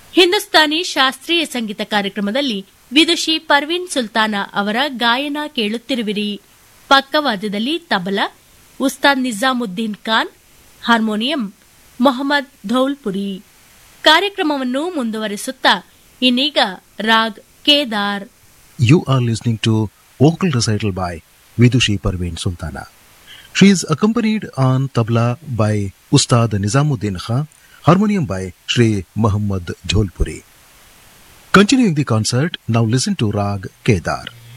ಹಿಂದೂಸ್ತಾನಿ ಶಾಸ್ತ್ರೀಯ ಸಂಗೀತ ಕಾರ್ಯಕ್ರಮದಲ್ಲಿ ವಿದುಷಿ ಪರ್ವೀನ್ ಸುಲ್ತಾನ ಅವರ ಗಾಯನ ಕೇಳುತ್ತಿರುವಿರಿ ಪಕ್ಕವಾದ್ಯದಲ್ಲಿ ತಬಲಾ ಉಸ್ತಾದ್ ನಿಜಾಮುದ್ದೀನ್ ಖಾನ್ ಹಾರ್ಮೋನಿಯಂ ಮೊಹಮ್ಮದ್ ಧೌಲ್ಪುರಿ ಕಾರ್ಯಕ್ರಮವನ್ನು ಮುಂದುವರಿಸುತ್ತಾ ಇನ್ನೀಗ raag Kedar You are listening to vocal recital by Vidushi Parveen Sultana. She is accompanied on tabla by Ustad Nizamuddin Khan, harmonium by Sri Muhammad Jholpuri. Continuing the concert, now listen to Rag Kedar.